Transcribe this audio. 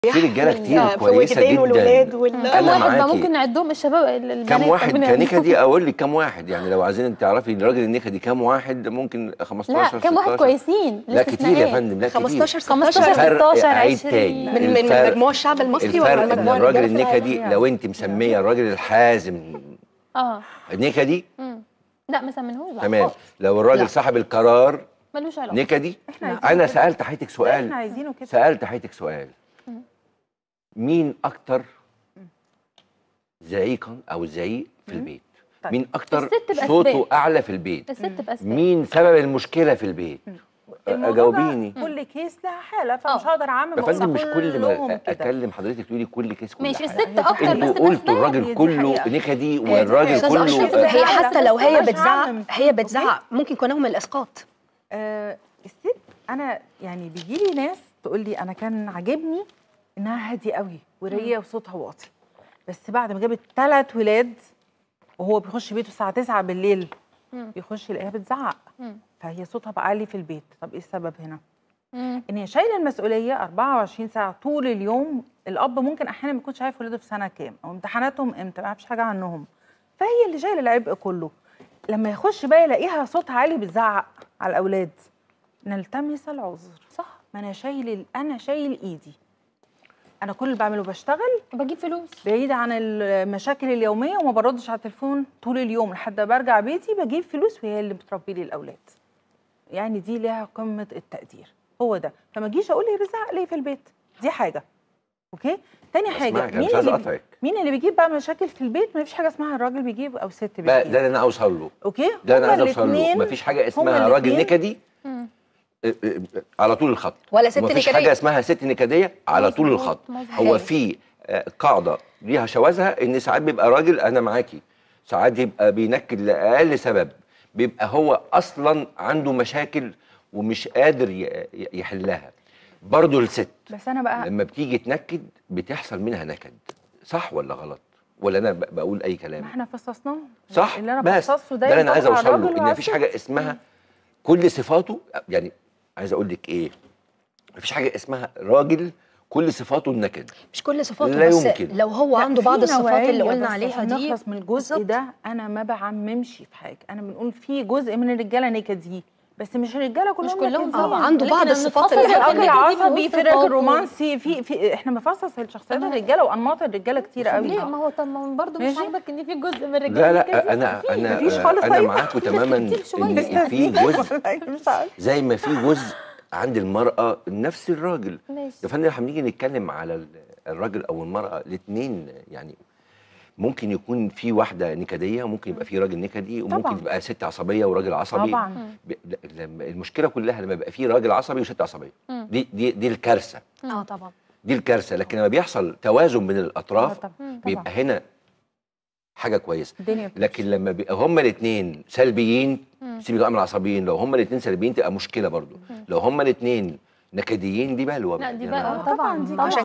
في رجاله كتير آه، كويسه الوالدين والولاد جدا وال- كم أنا واحد بقى معاكي. ممكن نعدهم الشباب ال- البنات كم واحد ربنا كنكدي يهديهم. اقول لك كم واحد يعني لو عايزين تعرفي الراجل النكدي كم واحد ممكن 15 لا كم واحد 16. كويسين لا كتير يا الاستثناءات. فندم لا كتير 15 15 16 فرق 16 عيد 20 تاني. من من الفرق- مجموع الشعب المصري ولا الفرق من ان مجموع الراجل الرجال في النكدي العالم؟ لو انت مسميه الراجل الحازم اه نكدي مم. لا ما سمنهوش بقى تمام خالص. لو الراجل لا. صاحب القرار ملوش علاقه نكدي احنا عايزين انا كده. سالت حضرتك لا، احنا سؤال عايزينه كده سالت حضرتك سؤال مم. مين اكتر زعيقا او زعيق في البيت طيب. مين اكتر الست بأسباب. صوته اعلى في البيت الست باسباب مين سبب المشكله في البيت الموضوع جاوبيني ده كل كيس لها حاله فمش آه. هقدر اعمم يا فندم مش كل كلهم ما كده. اكلم حضرتك تقولي كل كيس كل ماشي حاجة. الست اكتر بس انتوا قلتوا باسباب هي الراجل دي كله حقيقة. نكدي هي دي والراجل استاذ كله اشرف آه. هي حتى لو هي مش بتزعق هعمم. هي بتزعق ممكن يكون من الاسقاط آه الست انا يعني بيجي لي ناس تقول لي انا كان عاجبني انها هاديه قوي ورقيقه وصوتها واطي بس بعد ما جابت ثلاث ولاد وهو بيخش بيته الساعه 9 بالليل مم. بيخش يلاقيها بتزعق مم. فهي صوتها بقى عالي في البيت طب ايه السبب هنا مم. ان هي شايله المسؤوليه 24 ساعه طول اليوم الاب ممكن احيانا ما يكونش عارف ولاده في سنه كام او امتحاناتهم امتى ما يعرفش حاجه عنهم فهي اللي شايله العبء كله لما يخش بقى يلاقيها صوتها عالي بتزعق على الاولاد نلتمس العذر صح ما انا شايل ال- انا شايل ايدي انا كل اللي بعمله بشتغل بجيب فلوس بعيد عن المشاكل اليوميه وما بردش على التليفون طول اليوم لحد ما برجع بيتي بجيب فلوس وهي اللي بتربي لي الاولاد يعني دي ليها قمه التقدير هو ده فما اجيش اقول هي بتزعق ليه في البيت دي حاجه اوكي تاني حاجه اسمعك، أنا مش عايز اللي أقطعك. مين اللي بيجيب بقى مشاكل في البيت ما فيش حاجه اسمها الراجل بيجيب او الست بتجيب بقى ده اللي انا اوصل له اوكي ده انا هما عايز اوصل له الاتنين- مفيش حاجه هما اسمها راجل الاتنين- نكدي مم. اه، اه، على طول الخط ولا ست مفيش نكدية. حاجه اسمها ست نكديه على طول مظبوط، الخط مظبوط. هو في اه، قاعده ليها شواذها ان ساعات بيبقى راجل انا معاكي ساعات يبقى بينكد لاقل سبب بيبقى هو اصلا عنده مشاكل ومش قادر ي- ي- يحلها برضه الست بس انا بقى لما بتيجي تنكد بتحصل منها نكد صح ولا غلط ولا انا ب- بقول اي كلام ما احنا فصصناهم صح اللي انا بس فصصته ده اللي انا عايز يدور على اوصل الراجل له ان وعلى مفيش الست. حاجه اسمها كل صفاته يعني عايز اقول لك ايه مفيش حاجه اسمها راجل كل صفاته النكد مش كل صفاته لا بس يمكن. لو هو لا، عنده في بعض الصفات اللي نوعية قلنا بس عليها عشان دي نخلص من الجزء بالظبط. ده انا ما بعممش في حاجه انا بنقول في جزء من الرجاله نكدي بس مش الرجاله كلهم مش كلهم نكديين. طبعا عنده بعض لكن الصفات بنتخصص اللي في إحنا في النكد راجل دي عصبي في بنقول راجل صفاته. رومانسي في في احنا بنفصص الشخصيات تمام. الرجاله وانماط الرجاله كتير قوي ليه ما هو طب ما برضه مش ماشي. عاجبك ان في جزء من الرجاله لا نكدي؟ لا انا في. انا مفيش خالص انا طيب. معاكم تماما كتير شوية. ان في جزء مش عارف زي ما في جزء عند المراه نفس الراجل ماشي يا فندم احنا بنيجي نتكلم على ال- الراجل او المراه الاثنين يعني ممكن يكون في واحده نكديه وممكن يبقى في راجل نكدي وممكن طبعاً. يبقى ست عصبيه وراجل عصبي طبعا ب- ل- لما المشكله كلها لما يبقى في راجل عصبي وست عصبيه مم. دي دي دي الكارثه اه طبعا دي الكارثه لكن لما بيحصل توازن بين آه الاطراف طبعا بيبقى طبعا هنا حاجه كويسه الدنيا بتمشي. لكن لما بيبقى هما الاثنين سلبيين سيبك بقى من العصبيين لو هما الاثنين سلبيين تبقى مشكله برضو لو هما الاثنين نكديين دي بلوه لا دي يعني بقى أنا- آه طبعا طبعاً دي طبعا عشان